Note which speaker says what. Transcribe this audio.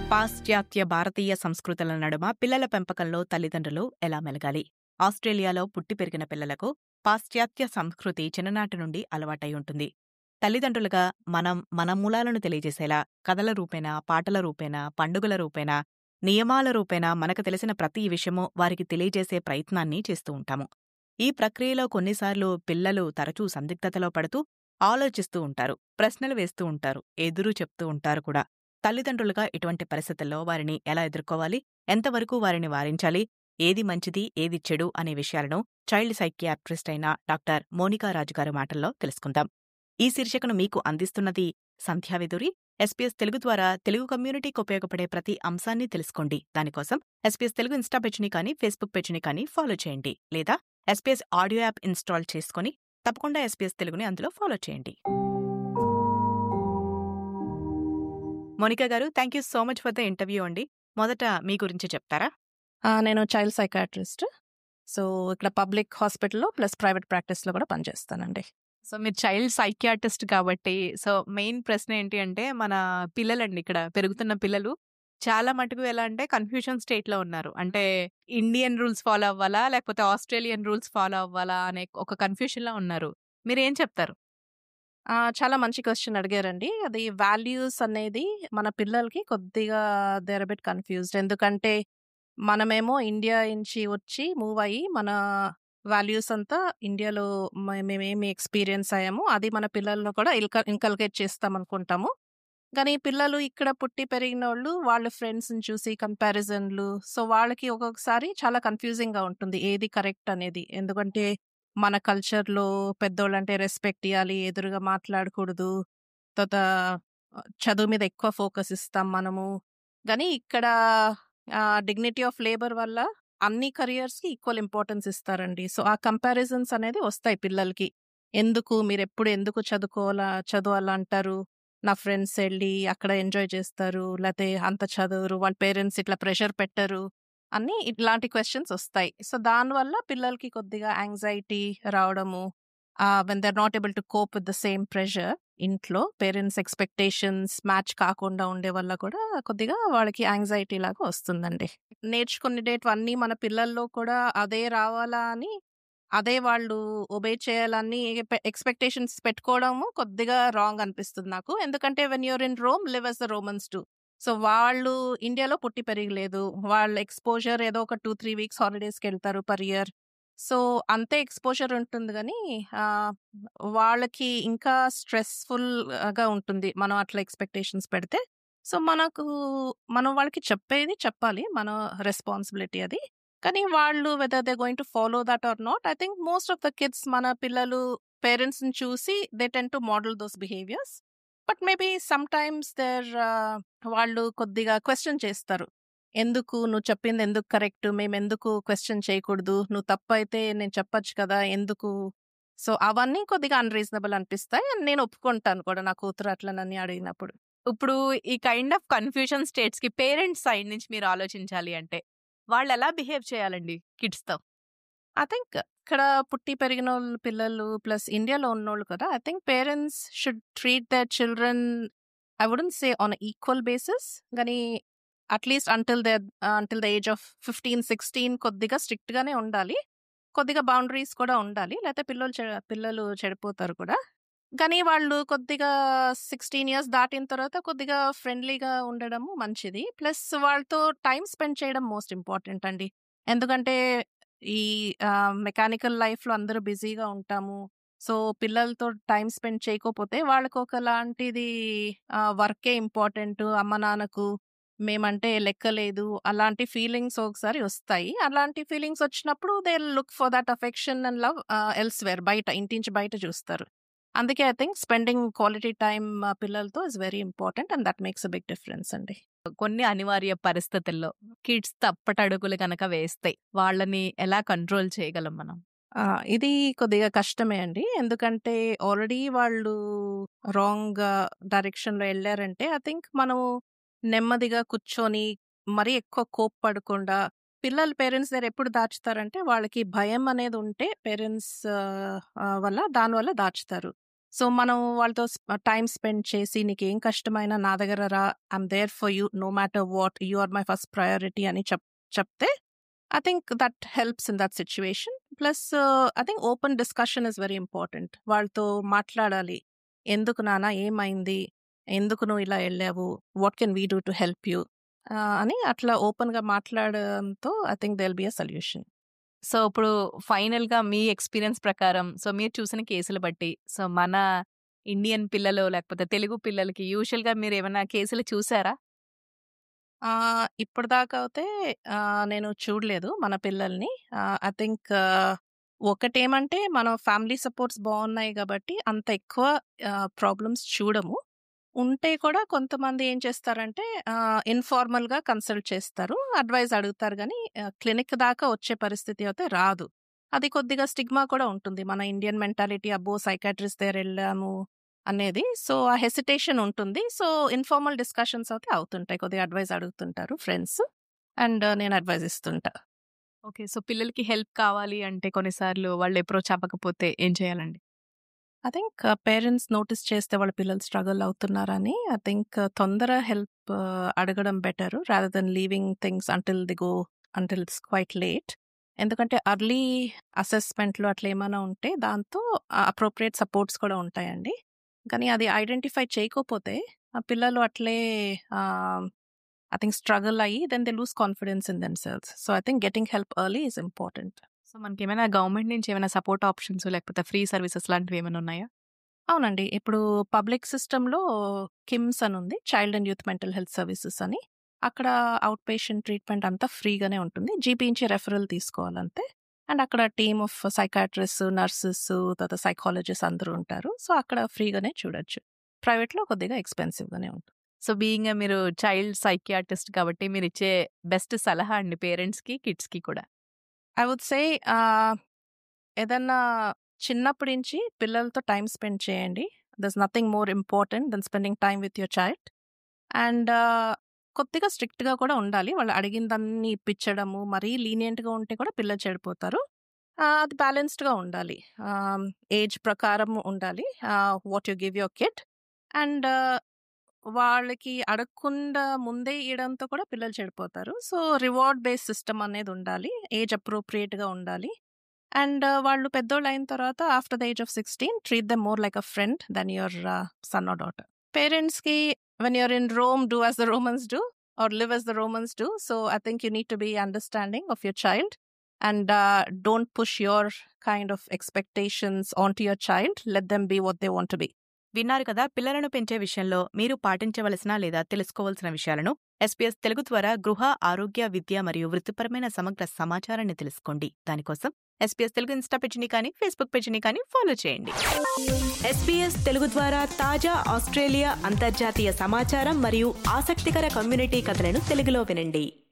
Speaker 1: పాశ్చాత్య భారతీయ సంస్కృతుల నడుమ పిల్లల పెంపకంలో తల్లిదండ్రులు ఎలా మెలగాలి ఆస్ట్రేలియాలో పుట్టి పెరిగిన పిల్లలకు పాశ్చాత్య సంస్కృతి చిన్ననాటి నుండి అలవాటై ఉంటుంది తల్లిదండ్రులుగా మనం మన మూలాలను తెలియజేసేలా కథల రూపేణా పాటల రూపేణా పండుగల రూపేణా నియమాల రూపేణా మనకు తెలిసిన ప్రతి విషయమూ వారికి తెలియజేసే ప్రయత్నాన్ని చేస్తూ ఉంటాము ఈ ప్రక్రియలో కొన్నిసార్లు పిల్లలు తరచూ సందిగ్ధతలో పడుతూ ఆలోచిస్తూ ఉంటారు ప్రశ్నలు వేస్తూ ఉంటారు ఎదురు చెప్తూ ఉంటారు కూడా తల్లిదండ్రులుగా ఇటువంటి పరిస్థితుల్లో వారిని ఎలా ఎదుర్కోవాలి ఎంతవరకు వారిని వారించాలి ఏది మంచిది ఏది చెడు అనే విషయాలను చైల్డ్ సైకియాట్రిస్ట్ అయిన డాక్టర్ మోనికా రాజు గారి మాటల్లో తెలుసుకుందాం ఈ శీర్షికను మీకు అందిస్తున్నది సంధ్యావిధురి ఎస్పీఎస్ తెలుగు ద్వారా తెలుగు కమ్యూనిటీకి ఉపయోగపడే ప్రతి అంశాన్ని తెలుసుకోండి దానికోసం ఎస్పీఎస్ తెలుగు ఇన్స్టా పేజ్ని కానీ ఫేస్బుక్ పేజ్ని కానీ ఫాలో చేయండి లేదా ఎస్పీఎస్ ఆడియో యాప్ ఇన్స్టాల్ చేసుకుని తప్పకుండా ఎస్పీఎస్ తెలుగుని అందులో ఫాలో చేయండి మోనికా గారు thank you so much for the interview అండి మొదట మీ గురించి చెప్తారా
Speaker 2: ఆ, నేను చైల్డ్ సైకాట్రిస్ట్ సో ఇక్కడ పబ్లిక్ హాస్పిటల్లో ప్లస్ ప్రైవేట్ ప్రాక్టీస్లో కూడా పనిచేస్తానండి
Speaker 1: సో మీరు చైల్డ్ సైకియాటిస్ట్ కాబట్టి సో మెయిన్ ప్రశ్న ఏంటి అంటే మన పిల్లలండి ఇక్కడ పెరుగుతున్న పిల్లలు చాలా మటుకు ఎలా అంటే కన్ఫ్యూషన్ స్టేట్ లో ఉన్నారు అంటే ఇండియన్ రూల్స్ ఫాలో అవ్వాలా లేకపోతే ఆస్ట్రేలియన్ రూల్స్ ఫాలో అవ్వాలా అనే ఒక కన్ఫ్యూషన్ లో ఉన్నారు మీరు ఏం చెప్తారు
Speaker 2: ఆ, చాలా మంచి క్వశ్చన్ అడిగారండి అది వాల్యూస్ అనేది మన పిల్లలకి కొద్దిగా దేర్ బిట్ కన్ఫ్యూజ్డ్ ఎందుకంటే మనమేమో ఇండియా నుంచి వచ్చి మూవ్ అయ్యి మన వాల్యూస్ అంతా ఇండియాలో మే- మేమేమి ఎక్స్పీరియన్స్ అయ్యామో అది మన పిల్లలను కూడా ఇల్క ఇన్కల్కేట్ చేస్తాం అనుకుంటాము కానీ పిల్లలు ఇక్కడ పుట్టి పెరిగిన వాళ్ళు వాళ్ళ ఫ్రెండ్స్ని చూసి కంపారిజన్లు సో వాళ్ళకి ఒక్కొక్కసారి చాలా కన్ఫ్యూజింగ్ గా ఉంటుంది ఏది కరెక్ట్ అనేది ఎందుకంటే మన కల్చర్లో పెద్దోళ్ళు అంటే రెస్పెక్ట్ ఇవ్వాలి ఎదురుగా మాట్లాడకూడదు తర్వాత చదువు మీద ఎక్కువ ఫోకస్ ఇస్తాం మనము కానీ ఇక్కడ డిగ్నిటీ ఆఫ్ లేబర్ వల్ల అన్ని careers కి ఈక్వల్ ఇంపార్టెన్స్ ఇస్తారండి సో ఆ కంపారిజన్స్ అనేది వస్తాయి పిల్లలకి ఎందుకు మీరు ఎప్పుడు ఎందుకు చదువుకోవాలా చదవాలా అంటారు నా ఫ్రెండ్స్ వెళ్ళి అక్కడ ఎంజాయ్ చేస్తారు లేకపోతే అంత చదువురు వాళ్ళ పేరెంట్స్ ఇట్లా ప్రెషర్ పెట్టరు అన్ని ఇట్లాంటి క్వశ్చన్స్ వస్తాయి సో దానివల్ల పిల్లలకి కొద్దిగా యాంగ్జైటీ రావడము when their not able to cope with the same pressure ఇంట్లో పేరెంట్స్ ఎక్స్పెక్టేషన్స్ మ్యాచ్ కాకుండా ఉండే వల్ల కూడా కొద్దిగా వాళ్ళకి యాంగ్జైటీ లాగా వస్తుందండి నేర్చుకునేటవన్నీ మన పిల్లల్లో కూడా అదే రావాలా అని అదే వాళ్ళు ఒబే చేయాలని ఎక్స్పెక్టేషన్స్ పెట్టుకోవడము కొద్దిగా రాంగ్ అనిపిస్తుంది నాకు ఎందుకంటే when you're in Rome live as the Romans to so వాళ్ళు ఇండియాలో పుట్టి పెరగలేదు వాళ్ళ ఎక్స్పోజర్ ఏదో ఒక టూ త్రీ వీక్స్ హాలిడేస్కి వెళ్తారు పర్ ఇయర్ సో అంతే ఎక్స్పోజర్ ఉంటుంది కానీ ఆ, వాళ్ళకి ఇంకా స్ట్రెస్ఫుల్ గా ఉంటుంది మనం అట్లా ఎక్స్పెక్టేషన్స్ పెడితే సో మనకు మనం వాళ్ళకి చెప్పేది చెప్పాలి మన రెస్పాన్సిబిలిటీ అది కానీ వాళ్ళు whether they going to follow that or not I think most of the kids మన పిల్లలు పేరెంట్స్ ని చూసి they tend to model those behaviours but maybe sometimes there వాళ్ళు కొద్దిగా క్వశ్చన్ చేస్తారు ఎందుకు నువ్వు చెప్పింది ఎందుకు కరెక్ట్ మేము ఎందుకు క్వశ్చన్ చేయకూడదు నువ్వు తప్పు అయితే నేను చెప్పొచ్చు కదా ఎందుకు సో అవన్నీ కొద్దిగా అన్రీజనబుల్ అనిపిస్తాయి and నేను ఒప్పుకుంటాను కూడా నా కూతురు అట్లా నన్ను అడిగినప్పుడు
Speaker 1: ఇప్పుడు ఈ కైండ్ ఆఫ్ కన్ఫ్యూషన్ స్టేట్స్ కి పేరెంట్స్ సైడ్ నుంచి మీరు ఆలోచించాలి అంటే వాళ్ళు ఎలా బిహేవ్ చేయాలండి కిడ్స్ తో
Speaker 2: ఐ థింక్ ఇక్కడ పుట్టి పెరిగిన వాళ్ళు పిల్లలు ప్లస్ ఇండియాలో ఉన్నోళ్ళు కదా I think parents should treat their children I wouldn't say on equal basis కానీ at least until the until the age of fifteen sixteen కొద్దిగా స్ట్రిక్ట్ గానే ఉండాలి కొద్దిగా బౌండరీస్ కూడా ఉండాలి లేకపోతే పిల్లలు చె- పిల్లలు చెడిపోతారు కూడా కానీ వాళ్ళు కొద్దిగా సిక్స్టీన్ ఇయర్స్ దాటిన తర్వాత కొద్దిగా ఫ్రెండ్లీగా ఉండడము మంచిది ప్లస్ వాళ్ళతో టైం స్పెండ్ చేయడం మోస్ట్ ఇంపార్టెంట్ అండి ఎందుకంటే ఈ మెకానికల్ లైఫ్ లో అందరూ బిజీగా ఉంటాము సో పిల్లలతో టైం స్పెండ్ చేయకపోతే వాళ్ళకి ఒకలాంటిది వర్కే ఇంపార్టెంట్ అమ్మ నాన్నకు మేమంటే లెక్కలేదు అలాంటి ఫీలింగ్స్ ఒకసారి వస్తాయి అలాంటి ఫీలింగ్స్ వచ్చినప్పుడు they look for that affection and love elsewhere బయట ఇంటించి బయట చూస్తారు అందుకే I think spending quality time పిల్లలతో is very important and that makes a big difference అండి
Speaker 1: కొన్ని అనివార్య పరిస్థితుల్లో కిడ్స్ తప్పటడుగులు కనుక వేస్తాయి వాళ్ళని ఎలా కంట్రోల్ చేయగలం మనం
Speaker 2: ఆ, ఇది కొద్దిగా కష్టమే అండి ఎందుకంటే ఆల్రెడీ వాళ్ళు రాంగ్ డైరెక్షన్ లో వెళ్ళారంటే ఐ థింక్ మనము నెమ్మదిగా కూర్చొని మరీ ఎక్కువ కోప్ పడకుండా పిల్లలు పేరెంట్స్ దగ్గర ఎప్పుడు దాచుతారంటే వాళ్ళకి భయం అనేది ఉంటే పేరెంట్స్ వల్ల దాని వల్ల దాచుతారు సో మనం వాళ్ళతో టైం స్పెండ్ చేసి నీకేం కష్టమైనా నా దగ్గర రా I'm there for you no matter what you are my first priority అని చెప్ చెప్తే I think that helps in that situation plus I think open discussion is very important వాళ్ళతో మాట్లాడాలి ఎందుకు నాన్న ఏమైంది ఎందుకు నువ్వు ఇలా వెళ్ళావు what can we do to help you అని అట్లా ఓపెన్గా మాట్లాడడంతో I think they'll be a solution
Speaker 1: so ఇప్పుడు ఫైనల్ గా మీ ఎక్స్పీరియన్స్ ప్రకారం సో మీరు చూసిన కేసులు బట్టి సో మన ఇండియన్ పిల్లలు లేకపోతే తెలుగు పిల్లలకి యూజువల్ గా మీరు ఏమైనా కేసులు చూసారా
Speaker 2: ఇప్పటిదాకా అయితే నేను చూడలేదు మన పిల్లల్ని ఐ థింక్ ఒకటేమంటే మన ఫ్యామిలీ సపోర్ట్స్ బాగున్నాయి కాబట్టి అంత ఎక్కువ ప్రాబ్లమ్స్ చూడము ఉంటే కూడా కొంతమంది ఏం చేస్తారంటే ఇన్ఫార్మల్ గా కన్సల్ట్ చేస్తారు అడ్వైస్ అడుగుతారు కానీ క్లినిక్ దాకా వచ్చే పరిస్థితి అయితే రాదు అది కొద్దిగా స్టిగ్మా కూడా ఉంటుంది మన ఇండియన్ మెంటాలిటీ అబ్బో సైకాట్రిస్ట్ దగ్గర వెళ్ళాము అనేది సో ఆ హెసిటేషన్ ఉంటుంది సో ఇన్ఫార్మల్ డిస్కషన్స్ అయితే అవుతుంటాయి కొద్దిగా అడ్వైస్ అడుగుతుంటారు ఫ్రెండ్స్ అండ్ నేను అడ్వైస్ ఇస్తుంటా
Speaker 1: ఓకే సో పిల్లలకి హెల్ప్ కావాలి అంటే కొన్నిసార్లు వాళ్ళు అప్రోచ్ అవ్వకపోతే ఏం చేయాలండి
Speaker 2: ఐ థింక్ పేరెంట్స్ నోటీస్ చేస్తే వాళ్ళ పిల్లలు స్ట్రగుల్ అవుతున్నారని ఐ థింక్ తొందర హెల్ప్ అడగడం better rather than leaving things until the go until it's quite late ఎందుకంటే అర్లీ అసెస్మెంట్లు అట్లా ఏమైనా ఉంటే దాంతో అప్రోప్రియేట్ సపోర్ట్స్ కూడా ఉంటాయండి కానీ అది ఐడెంటిఫై చేయకపోతే ఆ పిల్లలు అట్లే ఐ థింక్ స్ట్రగుల్ అయ్యి then they lose confidence in themselves so I think getting help early is important
Speaker 1: so మనకి ఏమైనా గవర్నమెంట్ నుంచి ఏమైనా సపోర్ట్ ఆప్షన్స్ లేకపోతే ఫ్రీ సర్వీసెస్ లాంటివి ఏమైనా ఉన్నాయా
Speaker 2: అవునండి ఇప్పుడు పబ్లిక్ సిస్టంలో కిమ్స్ అని ఉంది child and youth mental health services అని అక్కడ అవుట్ పేషెంట్ ట్రీట్మెంట్ అంతా ఫ్రీగానే ఉంటుంది జీపీ నుంచి రెఫరల్ తీసుకోవాలంతే అండ్ అక్కడ టీమ్ ఆఫ్ సైకాట్రిస్ట్ నర్సెస్ తర్వాత సైకాలజిస్ట్ అందరూ ఉంటారు సో అక్కడ ఫ్రీగానే చూడొచ్చు ప్రైవేట్లో కొద్దిగా ఎక్స్పెన్సివ్గానే ఉంటుంది
Speaker 1: సో బీయింగ్ మీరు చైల్డ్ సైకియాట్రిస్ట్ కాబట్టి మీరు ఇచ్చే బెస్ట్ సలహా అండి పేరెంట్స్కి కిడ్స్కి కూడా
Speaker 2: ఐ వుడ్ సే ఏదన్నా చిన్నప్పటి నుంచి పిల్లలతో టైం స్పెండ్ చేయండి there's nothing more important than spending time with your child and కొద్దిగా స్ట్రిక్ట్గా కూడా ఉండాలి వాళ్ళు అడిగిందన్నీ ఇప్పించడము మరీ లీనియంట్గా ఉంటే కూడా పిల్లలు చెడిపోతారు అది బ్యాలెన్స్డ్గా ఉండాలి ఏజ్ ప్రకారం ఉండాలి what you give your kid and వాళ్ళకి అడగకుండా ముందే ఇవ్వడంతో కూడా పిల్లలు చెడిపోతారు సో రివార్డ్ బేస్డ్ సిస్టమ్ అనేది ఉండాలి ఏజ్ అప్రోప్రియేట్గా ఉండాలి అండ్ వాళ్ళు పెద్దోళ్ళు అయిన తర్వాత after the age of sixteen treat them more like a friend then your son or daughter పేరెంట్స్కి when you're in Rome do as the Romans do or live as the Romans do so I think you need to be understanding of your child and don't push your kind of expectations on to your child let them be what they want be
Speaker 1: విన్నారు కదా పిల్లలను పెంచే విషయంలో మీరు పాటించవలసిన లేదా తెలుసుకోవాల్సిన విషయాలను ఎస్పీఎస్ తెలుగు ద్వారా గృహ ఆరోగ్య విద్య మరియు వృత్తిపరమైన సమగ్ర సమాచారాన్ని తెలుసుకోండి దానికోసం ఎస్పీఎస్ తెలుగు ఇన్స్టా పేజీని కానీ ఫేస్బుక్ పేజీని కానీ ఫాలో చేయండి ఎస్పీఎస్ తెలుగు ద్వారా తాజా ఆస్ట్రేలియా అంతర్జాతీయ సమాచారం మరియు ఆసక్తికర కమ్యూనిటీ కథలను తెలుగులో వినండి